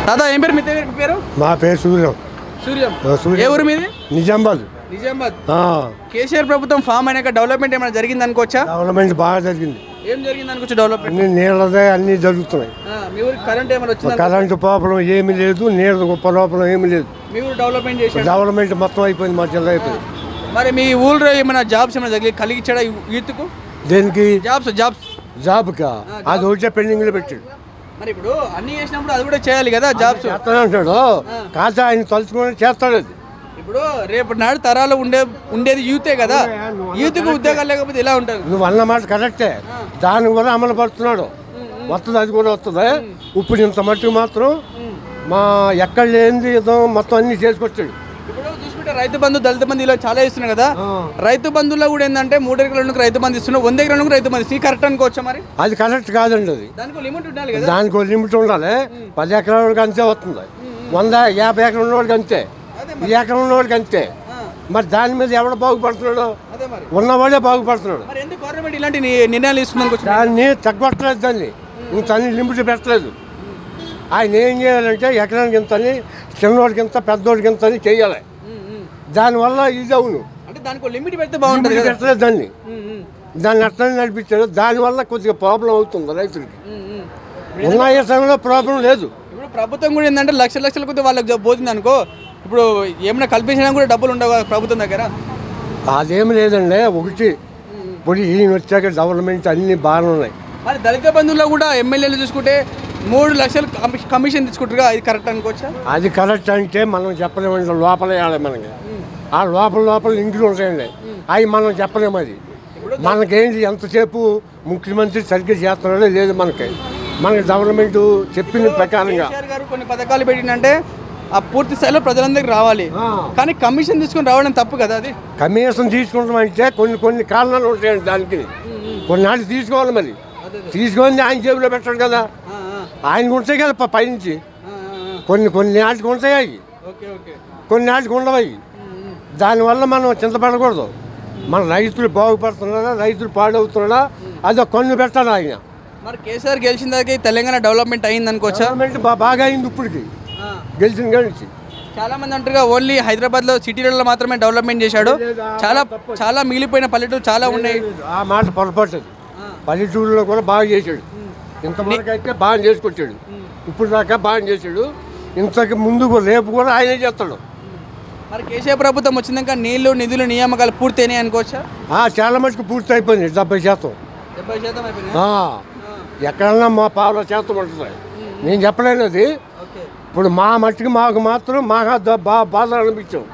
దాదా ఏం పేరు మీ పేరు మీ పేరు మా పేరు సూర్యం సూర్యం ఆ, సూర్యం. ఏ ఊరు మీది నిజామాబాద్ నిజామాబాద్ ఆ, కేసీఆర్ ప్రభుత్వం ఫామ్ అయినాక డెవలప్మెంట్ ఏమైనా జరిగింది అనుకోవచ్చా డెవలప్మెంట్ బాగా జరిగింది ఏం జరిగింది అనుకోవచ్చు డెవలప్మెంట్ అన్ని నీళ్ళదే అన్ని జరుగుతున్నాయి మీ ఊరికి కరెంట్ ఏమైనా వచ్చింది కరెంటు ప్రాబ్లం ఏమీ లేదు నీళ్ళ గొప్ప ప్రాబ్లం ఏమీ లేదు మీ ఊరు డెవలప్మెంట్ చేశాడు డెవలప్మెంట్ మొత్తం అయిపోయింది మా జిల్లా అయిపోయింది మరి మీ ఊళ్ళో ఏమైనా జాబ్స్ ఏమైనా జరిగి కలిగించాడా యూత్కు దేనికి జాబ్స్ జాబ్స్ జాబ్కా అది ఒకటే పెండింగ్లో పెట్టాడు మరి ఇప్పుడు అన్ని చేసినప్పుడు అది కూడా చేయాలి కదా జాబ్స్ చేస్తానే అంటాడు కాదు ఆయన తలుచుకొని చేస్తాడు అది ఇప్పుడు రేపు నాడు తరాలు ఉండే ఉండేది యూతే కదా యూత్కు ఉద్యోగాలు లేకపోతే ఎలా ఉంటుంది నువ్వు అన్న మాట కరెక్టే దాన్ని కూడా అమలు పడుతున్నాడు వస్తుంది అది కూడా వస్తుంది ఇప్పుడు ఇంత మట్టుకు మాత్రం మా ఎక్కడ లేనిది ఏదో మొత్తం అన్ని చేసుకొచ్చాడు ఇప్పుడు చూసుకుంటే రైతు బంధు దళిత బంధు ఇలా చాలా ఇస్తున్నారు కదా రైతు బంధులో కూడా ఏంటంటే మూడు ఎకరాలకు రైతు బంధు ఇస్తున్నారు వంద ఎకరాలకు రైతు బంధు సీ కరెక్ట్ అనుకోవచ్చా మరి అది కరెక్ట్ కాదండి అది దానికి లిమిట్ ఉండాలి కదా దానికి ఒక లిమిట్ ఉండాలి పది ఎకరాల వాడికి అంతే వస్తుంది వంద యాభై ఎకరం ఉన్నవాడికి అంతే ఈ ఎకరం ఉన్నవాడికి అంతే మరి దాని మీద ఎవడు బాగుపడుతున్నాడు అదే మరి ఉన్నవాడే బాగుపడుతున్నాడు మరి ఎందుకు గవర్నమెంట్ ఇలాంటి ని- నిర్ణయాలు తీసుకుందాం దాన్ని తగ్గట్లేదు దాన్ని ఇంత అన్ని లిమిట్ పెట్టలేదు ఆయన ఏం చేయాలంటే ఎకరానికి ఇంత అని చిన్నవాడికి ఇంత పెద్దోడికి ఇంత అని చేయాలి దానివల్ల ఇది అవును అంటే దానికి లిమిట్ పెడితే బాగుంటుంది లిమిట్ కదా పెట్టలేదు దాన్ని ఉమ్, ఉమ్, దాన్ని అట్లనే నడిపించాడు దానివల్ల కొద్దిగా ప్రాబ్లం అవుతుంది రైతులకి ఉమ్, ఉమ్. ఉన్న సమయంలో ప్రాబ్లం లేదు ఇప్పుడు ప్రభుత్వం కూడా ఏంటంటే లక్ష లక్షల కొద్ది వాళ్ళకి జా- పోతుంది అనుకో ఇప్పుడు ఏమైనా కల్పించడానికి కూడా డబ్బులు ఉండవు కదా ప్రభుత్వం దగ్గర అదేమి లేదండి ఒకటి ఇప్పుడు ఈయన వచ్చాక డెవలప్మెంట్ అన్ని బాగానే ఉన్నాయి మరి దళిత బంధువుల్లో కూడా ఎమ్మెల్యేలు చూసుకుంటే మూడు లక్షలు కమి- కమిషన్ తీసుకుంటారు అది కరెక్ట్ అనుకోవచ్చా అది కరెక్ట్ అంటే మనం చెప్పలేమండి లోపల వేయాలి మనకి ఆ లోపల లోపల ఇంట్లో ఉంటాయండి అవి మనం చెప్పలేము అది మనకేంటి ఎంతసేపు ముఖ్యమంత్రి సరిగ్గా చేస్తున్నాడో లేదు మనకి మనకి గవర్నమెంట్ చెప్పిన ప్రకారంగా కేసీఆర్ గారు కొన్ని పథకాలు పెట్టినంటే ఆ పూర్తి స్థాయిలో ప్రజలందరికీ రావాలి ఆ. కానీ కమిషన్ తీసుకొని రావడం తప్పు కదా అది కమిషన్ తీసుకుంటాం అంటే కొన్ని కొన్ని కారణాలు ఉంటాయండి దానికి కొన్నాళ్ళు తీసుకోవాలి మరి తీసుకొని ఆయన జేబులో పెట్టాడు కదా ఆ, ఆ, ఆయనకు ఉంటాయి కదా ప- పైనుంచి ఆ, ఆ, కొన్ని కొన్ని నాటికి ఉంటాయి అవి ఆ. ఓకే ఓకే కొన్ని నాటికి ఉండవు అవి దానివల్ల మనం చింతపడకూడదు మన రైతులు బాగుపడుతున్నారా రైతులు పాడవుతున్నారా అదో కన్ను పెట్టాలి ఆయన మరి కేసీఆర్ గెలిచిన దాకా తెలంగాణ డెవలప్మెంట్ అయింది అనుకోవచ్చా గవర్నమెంట్ బా- బాగా అయింది ఇప్పటికి గెలిచిన గడిచి చాలా మంది అంటారుగా ఓన్లీ హైదరాబాద్ లో సిటీలలో మాత్రమే డెవలప్మెంట్ చేశాడు చాలా చాలా మిగిలిపోయిన పల్లెటూరు చాలా ఉన్నాయి ఆ మాట పొరపాటు అది పల్లెటూరులో కూడా బాగా చేశాడు ఇంతవరకు అయితే బాగా చేసుకొచ్చాడు ఇప్పుడు దాకా బాగా చేశాడు ఇంతకు ముందు కూడా- రేపు కూడా ఆయనే చేస్తాడు మరి కేసీఆర్ ప్రభుత్వం వచ్చినాక నీళ్లు నిధులు నియామకాలు పూర్తయినాయి అనుకోవచ్చా ఆ, చాలా మటుకు పూర్తి అయిపోయింది డెబ్బై శాతం డెబ్బై శాతం అయిపోయినాయి ఆ, ఎక్కడన్నా మా పావుల శాతం ఉంటుంది నేను చెప్పలేను అది ఓకే ఇప్పుడు మా మట్టికి మాకు మాత్రం మాకు ద- బా బాధ అనిపించాం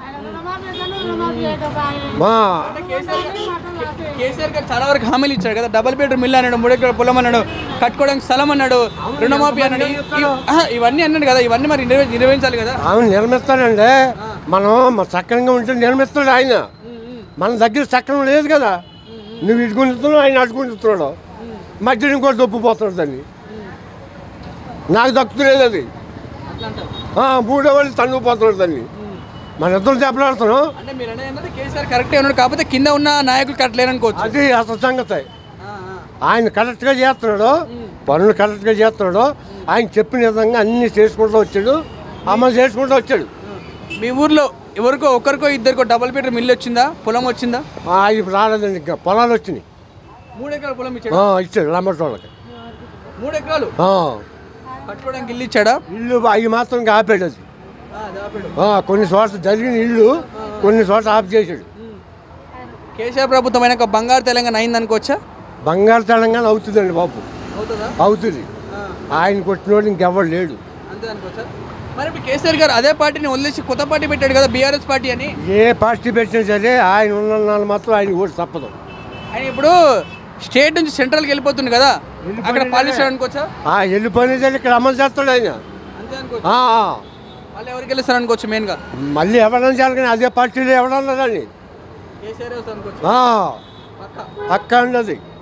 మా కేసీఆర్ గారు చాలా వరకు హామీలు ఇచ్చాడు కదా డబుల్ బెడ్రూమ్ ఇల్లు అన్నాడు మూడు ఎకరాల పొలం అన్నాడు కట్టుకోవడానికి స్థలం అన్నాడు రుణమాఫీ అన్నాడు ఇ- ఇ- ఆహా, ఇవన్నీ అన్నాడు కదా ఇవన్నీ మరి నిర్వ- నిర్వహించాలి కదా ఆమె నిర్మిస్తాడండి మనం మన సక్రంగా ఉంటే నిర్మిస్తాడు ఆయన మన దగ్గర సక్రం లేదు కదా నువ్వు ఇటుకుంటున్నావు ఆయన అటుకుంటున్నాడు మధ్యలో ఇంకో దొప్పిపోతున్నాడు దాన్ని నాకు దక్కుతులేదు అది ఆ, మూడో వాళ్ళు తన్నుకుపోతున్నాడు దాన్ని మన ఇద్దరు దెబ్బలాడుతున్నాం అంటే మీరు అనేది ఏంటంటే కేసీఆర్ కరెక్టే ఉన్నాడు కాకపోతే కింద ఉన్న నాయకులు కరెక్ట్ లేరనుకోవచ్చు అది అసలు సంగతి ఆ, ఆ. ఆయన కరెక్ట్గా చేస్తున్నాడు పనులు కరెక్ట్గా చేస్తున్నాడు ఆయన చెప్పిన విధంగా అన్ని చేసుకుంటూ వచ్చాడు అమలు చేసుకుంటూ వచ్చాడు మీ ఊర్లో ఎవరికో ఒకరికో ఇద్దరికో డబుల్ బెడ్రూమ్ ఇల్లు వచ్చిందా పొలం వచ్చిందా ఆ, ఇప్పుడు రాలేదండి ఇంకా పొలాలు వచ్చినాయి మూడు ఎకరాల పొలం ఇచ్చాడు ఆ, ఇచ్చాడు లంబటి వాళ్ళకి మూడు ఎకరాలు ఆ, కట్టుకోవడానికి ఇల్లు ఇచ్చాడా ఇల్లు అవి మాత్రం ఇంకా ఆపాడు అది ఆ, దాపెడు. ఆ, కొన్ని చోట్ల జరిగిన ఇల్లు కొన్ని చోట్ల ఆఫ్ చేశాడు కేసీఆర్ ప్రభుత్వం అయినాక బంగారు తెలంగాణ అయింది అనుకోవచ్చా బంగారు తెలంగాణ అవుతుందండి బాబు అవుతుందా అవుతుంది ఆయన కొట్టినోడు ఇంకెవడు లేడు అంతే అనుకోవచ్చా మరి ఇప్పుడు కేసీఆర్ గారు అదే పార్టీని వదిలేసి కొత్త పార్టీ పెట్టాడు కదా బీఆర్ఎస్ పార్టీ అని ఏ పార్టీ పెట్టినా సరే ఆయన ఉన్న నాళ్ళు మాత్రం ఆయన ఓటు తప్పదు ఆయన ఇప్పుడు స్టేట్ నుంచి సెంట్రల్కి వెళ్ళిపోతుంది కదా అక్కడ పాలిస్తాడు అనుకోవచ్చా ఆ వెళ్ళిపోయిన సరే ఇక్కడ అమలు చేస్తాడు ఆయన అంతే అనుకోవచ్చు ఆ, ఆ. వాళ్ళు ఎవరికి వెళ్ళిస్తారు అనుకోవచ్చు మెయిన్గా మళ్ళీ ఎవరైనా జరగని అదే పార్టీలో ఎవడన్నా కానీ కేసీఆర్ వస్తారు అనుకోవచ్చు ఆ, పక్క అక్క అండి అది